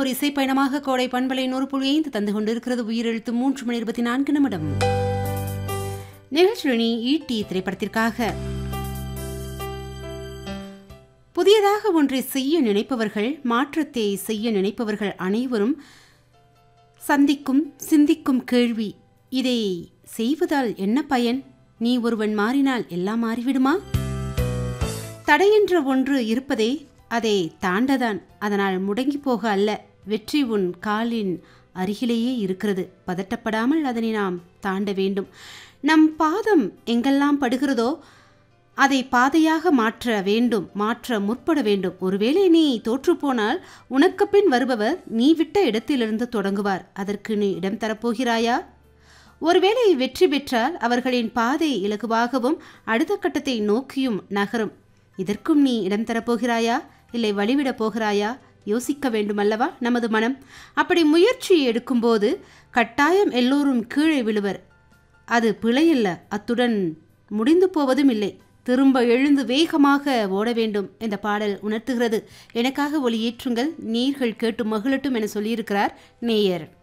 ஒரு இசை பயணமாக கோடை பண்பலை நூறு புள்ளி ஐந்து தந்து கொண்டிருக்கிறது உயிரெழுத்து மூன்று மணி இருபத்தி நான்கு நிமிடம் நிகழ்ச்சி ஈட்டி திரைப்படத்திற்காக புதியதாக ஒன்றை செய்ய நினைப்பவர்கள் மாற்றத்தை செய்ய நினைப்பவர்கள் அனைவரும் சந்திக்கும் சிந்திக்கும் கேள்வி இதை செய்வதால் என்ன பயன் நீ ஒருவன் மாறினால் எல்லாம் மாறிவிடுமா தடையென்ற ஒன்று இருப்பதே அதை தாண்டதான் அதனால் முடங்கி போக அல்ல வெற்றி உன் காலின் அருகிலேயே இருக்கிறது பதட்டப்படாமல் அதனை நாம் தாண்ட வேண்டும் நம் பாதம் எங்கெல்லாம் படுகிறதோ அதை பாதையாக மாற்ற வேண்டும் மாற்ற முற்பட வேண்டும் ஒருவேளை நீ தோற்றுப்போனால் உனக்கு பின் வருபவர் நீ விட்ட இடத்திலிருந்து தொடங்குவார் அதற்கு நீ இடம் தரப்போகிறாயா ஒருவேளை வெற்றி பெற்றால் அவர்களின் பாதை இலகுவாகவும் அடுத்த கட்டத்தை நோக்கியும் நகரும் இதற்கும் நீ இடம் தரப்போகிறாயா இல்லை வழிவிடப் போகிறாயா யோசிக்க வேண்டுமல்லவா நமது மனம் அப்படி முயற்சி எடுக்கும்போது கட்டாயம் எல்லோரும் கீழே விழுவர் அது பிழையல்ல அத்துடன் முடிந்து போவதும் இல்லை திரும்ப எழுந்து வேகமாக ஓட வேண்டும் இந்த பாடல் உணர்த்துகிறது எனக்காக ஒளி ஏற்றுங்கள் நீர்கள் கேட்டு மகிழட்டும் என சொல்லியிருக்கிறார் நேயர்